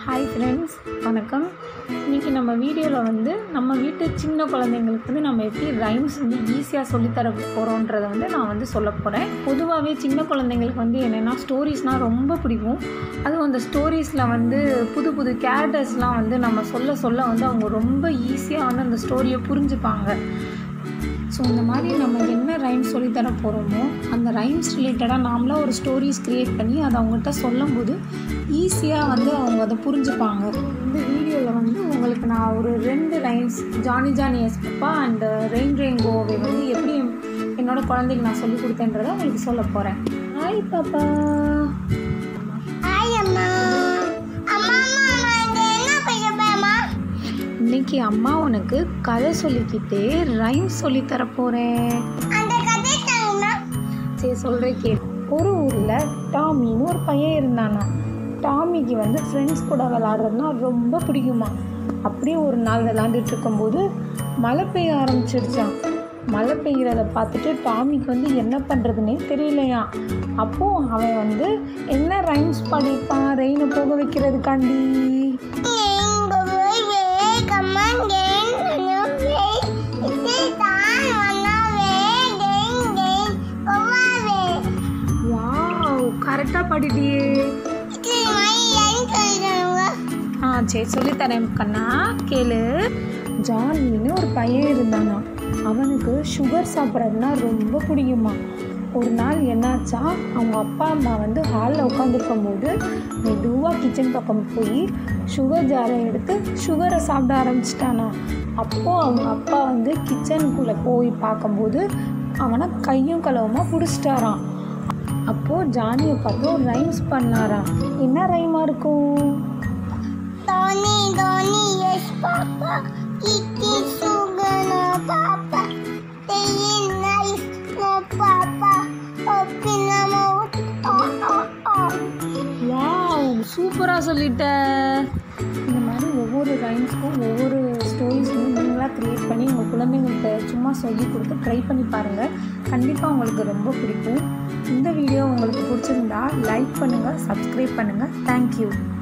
Hi friends வணக்கம் இன்றைக்கி நம்ம வீடியோவில் வந்து நம்ம வீட்டு சின்ன குழந்தைங்களுக்கு வந்து நம்ம எப்படி ரைம்ஸ் வந்து ஈஸியாக சொல்லித்தர போகிறோன்றதை வந்து நான் வந்து சொல்ல போகிறேன் பொதுவாகவே சின்ன குழந்தைங்களுக்கு வந்து என்னென்னா ஸ்டோரிஸ்னால் ரொம்ப பிடிக்கும் அதுவும் அந்த ஸ்டோரிஸில் வந்து புது புது கேரக்டர்ஸ்லாம் வந்து நம்ம சொல்ல சொல்ல வந்து அவங்க ரொம்ப ஈஸியாக வந்து அந்த ஸ்டோரியை புரிஞ்சுப்பாங்க ஸோ இந்த மாதிரி நம்ம என்ன ரைம்ஸ் சொல்லித்தர போகிறோமோ அந்த ரைம்ஸ் ரிலேட்டடாக நாமளாக ஒரு ஸ்டோரிஸ் க்ரியேட் பண்ணி அதை அவங்ககிட்ட சொல்லும்போது ஈஸியாக வந்து அவங்க அதை புரிஞ்சுப்பாங்க இந்த வீடியோவில் வந்து உங்களுக்கு நான் ஒரு ரெண்டு rhymes Johny Johny yes papa and rain rain go away வந்து எப்படி என்னோட குழந்தைக்கு நான் சொல்லி கொடுத்தேன்றதை உங்களுக்கு சொல்ல போகிறேன் ஹாய் பாப்பா ஹாய் அம்மா அம்மா அம்மா நான் இங்க என்ன பண்ண போறேம்மா இன்னைக்கு அம்மா உனக்கு கதை சொல்லிக்கிட்டே ரைம்ஸ் சொல்லித்தர போகிறேன் அந்த கதை சொல்லுமா சரி சொல்கிறேன் கேள் ஒரு ஊரில் டாமின்னு ஒரு பையன் இருந்தானா டாமிக்கு வந்து ஃப்ரெண்ட்ஸ் கூட விளாட்றதுனா ரொம்ப பிடிக்குமா அப்படியே ஒரு நாள் விளாண்டுட்டு இருக்கும்போது மழை பெய்ய ஆரம்பிச்சிருச்சான் மழை பெய்கிறத பார்த்துட்டு டாமிக்கு வந்து என்ன பண்ணுறதுனே தெரியலையா அப்போது அவன் வந்து என்ன ரைம்ஸ் பாடிப்பான் ரெயினை போக வைக்கிறதுக்காண்டி எங்க போய் வேகமா கேங்கவே இது தான் வந்தாவே கேங் கேங் போவாவே வாவ் கரெக்டாக பாடிட்டியே இது மாதிரி ஏன் சொல்றாங்க ஆ சரி சொல்லித்தரேன் கண்ணா கேளு ஜானின்னு ஒரு பையன் இருந்தானா அவனுக்கு சுகர் சாப்பிட்றதுனா ரொம்ப பிடிக்குமா ஒரு நாள் என்னாச்சா அவங்க அப்பா அம்மா வந்து ஹாலில் உட்காந்துருக்கும் போது மெதுவாக கிச்சன் பக்கம் போய் சுகர் ஜாரை எடுத்து சுகரை சாப்பிட ஆரம்பிச்சிட்டானா அப்போது அவங்க அப்பா வந்து கிச்சனுக்குள்ளே போய் பார்க்கும்போது அவனை கையும் களவுமாக பிடிச்சிட்டாராம் அப்போது ஜானியை பார்த்து ஒரு ரைம்ஸ் பண்ணாராம் என்ன ரைமாக இருக்கும் Tony, Tony, yes, Papa. Kiki, sugar, no, Papa. Staying nice, no, Papa. Open the mouth, oh, oh, oh. Wow சூப்பராக சொல்லிட்ட இந்த மாதிரி ஒவ்வொரு ரைம்ஸ்க்கும் ஒவ்வொரு ஸ்டோரிஸ் வந்து நீங்களாக க்ரியேட் பண்ணி உங்கள் குழந்தைங்களுக்கு சும்மா சொல்லி கொடுத்து ட்ரை பண்ணி பாருங்கள் கண்டிப்பாக உங்களுக்கு ரொம்ப பிடிக்கும் இந்த வீடியோ உங்களுக்கு பிடிச்சிருந்தா லைக் பண்ணுங்கள் சப்ஸ்கிரைப் பண்ணுங்கள் தேங்க்யூ